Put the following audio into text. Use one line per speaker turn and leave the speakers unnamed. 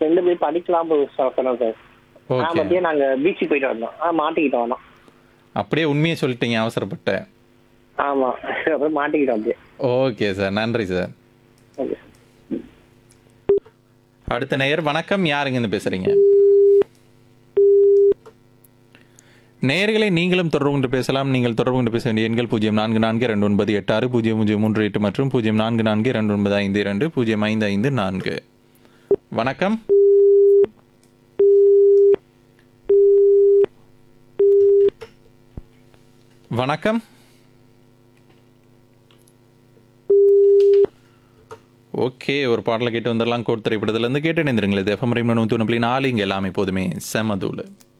friend போய் படிக்கலாம் போய் சொன்னோம் சார் ஆ
ஓகே
மத்தியம் நாங்க பீச்சுக்கு போயிட்டு வந்தோம் ஆ மாட்டிக்கிட்டோம் வந்தோம்
அப்படியே உண்மையை சொல்லிட்டீங்க அவசரப்பட்ட
ஆமா அப்புறம் மாட்டிக்கிட்டோம் அப்படியே
ஓகே சார் நன்றி சார்
ஓகே
அடுத்த நேயர் வணக்கம் யாருங்க இருந்து பேசுறீங்க நேயர்களை நீங்களும் தொடர்பு கொண்டு பேசலாம் நீங்கள் தொடர்பு கொண்டு பேச வேண்டிய எண்கள் பூஜ்ஜியம் நான்கு நான்கு ரெண்டு ஒன்பது எட்டு ஆறு பூஜ்ஜியம் பூஜ்ஜியம் மூன்று எட்டு மற்றும் பூஜ்ஜியம் நான்கு நான்கு ரெண்டு ஒன்பது ஐந்து இரண்டு பூஜ்ஜியம் ஐந்து ஐந்து நான்கு வணக்கம் வணக்கம் ஓகே ஒரு பாடலை கேட்டு வந்துடலாம் கோட் திரைப்படத்துலேருந்து கேட்டு நினைந்துருங்களே எஃப்எம் ரெண்டு நூற்றி ஒன்று புள்ளி நாலு இங்கே எல்லாமே எப்போதுமே செமதூள்